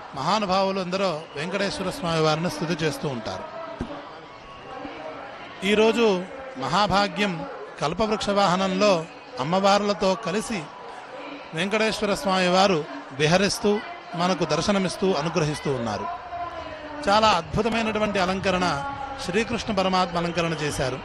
మహానుభావులు అందరూ వెంకటేశ్వర స్వామి వారిని స్థుతి చేస్తూ ఉంటారు ఈరోజు మహాభాగ్యం కల్పవృక్ష వాహనంలో అమ్మవార్లతో కలిసి వెంకటేశ్వర స్వామి వారు విహరిస్తూ మనకు దర్శనమిస్తూ అనుగ్రహిస్తూ ఉన్నారు చాలా అద్భుతమైనటువంటి అలంకరణ శ్రీకృష్ణ పరమాత్మ అలంకరణ చేశారు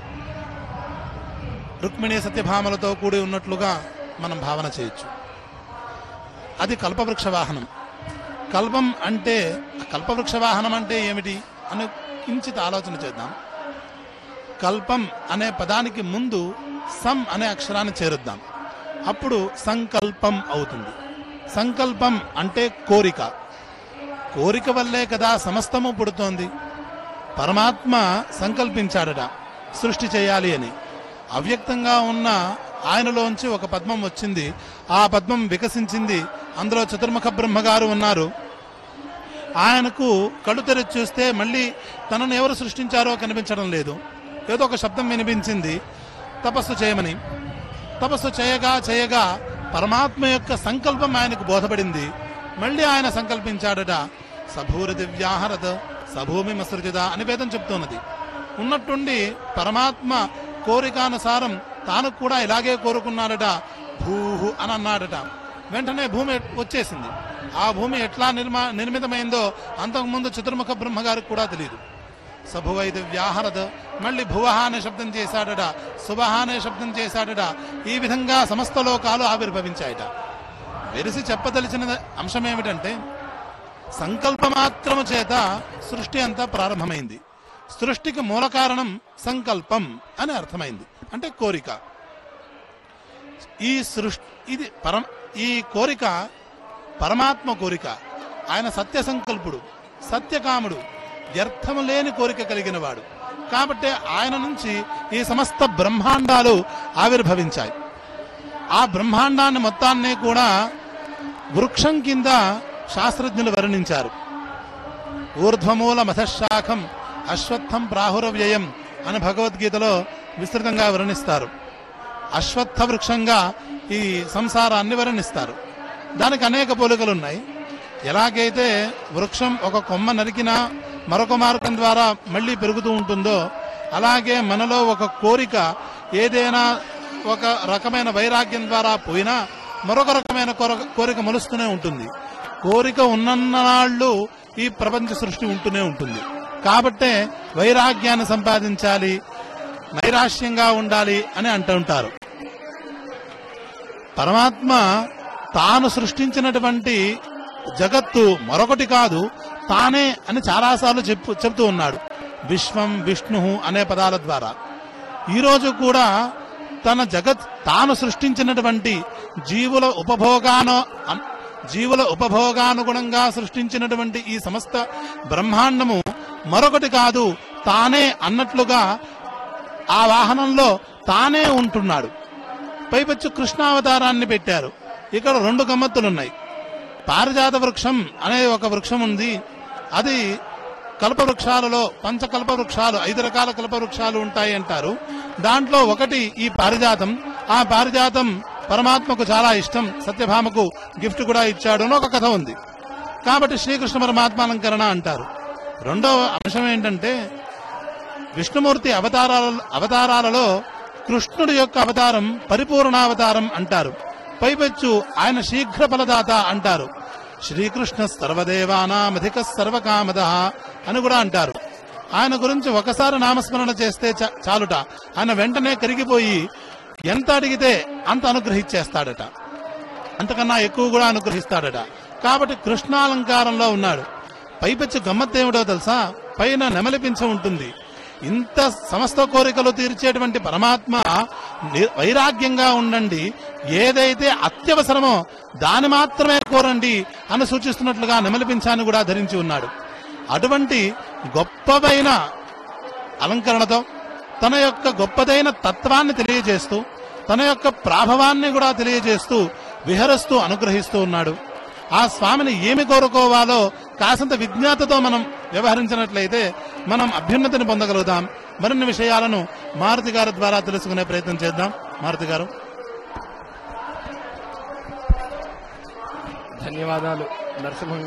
రుక్మిణి సత్యభామలతో కూడి ఉన్నట్లుగా మనం భావన చేయొచ్చు అది కల్పవృక్ష వాహనం కల్పం అంటే కల్పవృక్ష వాహనం అంటే ఏమిటి అని కించిత్ ఆలోచన చేద్దాం కల్పం అనే పదానికి ముందు సం అనే అక్షరాన్ని చేరుద్దాం అప్పుడు సంకల్పం అవుతుంది సంకల్పం అంటే కోరిక కోరిక వల్లే కదా సమస్తము పుడుతోంది పరమాత్మ సంకల్పించాడట సృష్టి చేయాలి అని అవ్యక్తంగా ఉన్న ఆయనలోంచి ఒక పద్మం వచ్చింది ఆ పద్మం వికసించింది అందులో చతుర్ముఖ బ్రహ్మగారు ఉన్నారు ఆయనకు కళ్ళు తెరిచి చూస్తే మళ్ళీ తనను ఎవరు సృష్టించారో కనిపించడం లేదు ఏదో ఒక శబ్దం వినిపించింది తపస్సు చేయమని తపస్సు చేయగా చేయగా పరమాత్మ యొక్క సంకల్పం ఆయనకు బోధపడింది మళ్ళీ ఆయన సంకల్పించాడట సభూరి దివ్యాహరత సభూమి మసృజిత అని వేదం చెప్తున్నది ఉన్నట్టుండి పరమాత్మ కోరికానుసారం తాను కూడా ఇలాగే కోరుకున్నాడట భూహు అని అన్నాడట వెంటనే భూమి వచ్చేసింది ఆ భూమి ఎట్లా నిర్మా నిర్మితమైందో అంతకుముందు చతుర్ముఖ బ్రహ్మగారికి కూడా తెలియదు సభువైది వ్యాహరద మళ్ళీ భువహ అనే శబ్దం చేశాడట శుభహ అనే శబ్దం చేశాడట ఈ విధంగా సమస్త లోకాలు ఆవిర్భవించాయట వెరిసి చెప్పదలిచిన అంశం ఏమిటంటే సంకల్పమాత్రము చేత సృష్టి అంతా ప్రారంభమైంది సృష్టికి మూల కారణం సంకల్పం అని అర్థమైంది అంటే కోరిక ఈ సృష్టి ఇది పరం ఈ కోరిక పరమాత్మ కోరిక ఆయన సత్య సంకల్పుడు సత్యకాముడు వ్యర్థము లేని కోరిక కలిగిన వాడు కాబట్టి ఆయన నుంచి ఈ సమస్త బ్రహ్మాండాలు ఆవిర్భవించాయి ఆ బ్రహ్మాండాన్ని మొత్తాన్ని కూడా వృక్షం కింద శాస్త్రజ్ఞులు వర్ణించారు ఊర్ధ్వమూల మధశాఖం అశ్వత్థం ప్రాహురవ్యయం అని భగవద్గీతలో విస్తృతంగా వర్ణిస్తారు అశ్వత్థ వృక్షంగా ఈ సంసారాన్ని వర్ణిస్తారు దానికి అనేక పోలికలు ఉన్నాయి ఎలాగైతే వృక్షం ఒక కొమ్మ నరికినా మరొక మార్గం ద్వారా మళ్ళీ పెరుగుతూ ఉంటుందో అలాగే మనలో ఒక కోరిక ఏదైనా ఒక రకమైన వైరాగ్యం ద్వారా పోయినా మరొక రకమైన కోర- కోరిక మొలుస్తూనే ఉంటుంది కోరిక ఉన్నన్నాళ్ళు ఈ ప్రపంచ సృష్టి ఉంటూనే ఉంటుంది కాబట్టే వైరాగ్యాన్ని సంపాదించాలి నైరాశ్యంగా ఉండాలి అని అంటుంటారు పరమాత్మ తాను సృష్టించినటువంటి జగత్తు మరొకటి కాదు తానే అని చాలాసార్లు చెప్పు చెప్తూ ఉన్నాడు విశ్వం విష్ణు అనే పదాల ద్వారా ఈరోజు కూడా తన జగత్ తాను సృష్టించినటువంటి జీవుల ఉపభోగాన అన్- జీవుల ఉపభోగానుగుణంగా సృష్టించినటువంటి ఈ సమస్త బ్రహ్మాండము మరొకటి కాదు తానే అన్నట్లుగా ఆ వాహనంలో తానే ఉంటున్నాడు పైపచ్చు కృష్ణావతారాన్ని పెట్టారు ఇక్కడ రెండు గమ్మత్తులున్నాయి పారిజాత వృక్షం అనే ఒక వృక్షం ఉంది అది కల్ప వృక్షాలలో పంచకల్ప వృక్షాలు ఐదు రకాల కల్ప వృక్షాలు ఉంటాయి అంటారు దాంట్లో ఒకటి ఈ పారిజాతం ఆ పారిజాతం పరమాత్మకు చాలా ఇష్టం సత్యభామకు గిఫ్ట్ కూడా ఇచ్చాడు అని ఒక కథ ఉంది కాబట్టి శ్రీకృష్ణ పరమాత్మ అలంకరణ అంటారు రెండవ అంశం ఏంటంటే విష్ణుమూర్తి అవతారాల అవతారాలలో కృష్ణుడి యొక్క అవతారం పరిపూర్ణావతారం అంటారు పైపెచ్చు ఆయన శీఘ్ర ఫలదాత అంటారు శ్రీకృష్ణ సర్వదేవానామధిక సర్వకామద అని కూడా అంటారు ఆయన గురించి ఒకసారి నామస్మరణ చేస్తే చా- చాలుట ఆయన వెంటనే కరిగిపోయి ఎంత అడిగితే అంత అనుగ్రహించేస్తాడట అంతకన్నా ఎక్కువ కూడా అనుగ్రహిస్తాడట కాబట్టి కృష్ణాలంకారంలో ఉన్నాడు పైపెచ్చు గమ్మత్తు ఏమిటో తెలుసా పైన నెమలిపించ ఉంటుంది ఇంత సమస్త కోరికలు తీర్చేటువంటి పరమాత్మ ని- వైరాగ్యంగా ఉండండి ఏదైతే అత్యవసరమో దాని మాత్రమే కోరండి అని సూచిస్తున్నట్లుగా నెమలిపించాన్ని కూడా ధరించి ఉన్నాడు అటువంటి గొప్పవైన అలంకరణతో తన యొక్క గొప్పదైన తత్వాన్ని తెలియజేస్తూ తన యొక్క ప్రాభవాన్ని కూడా తెలియజేస్తూ విహరిస్తూ అనుగ్రహిస్తూ ఉన్నాడు ఆ స్వామిని ఏమి కోరుకోవాలో కాసంత విజ్ఞాతతో మనం వ్యవహరించినట్లయితే మనం అభ్యున్నతిని పొందగలుగుతాం మరిన్ని విషయాలను మారుతి గారి ద్వారా తెలుసుకునే ప్రయత్నం చేద్దాం మారుతి గారు ధన్యవాదాలు నరసింహం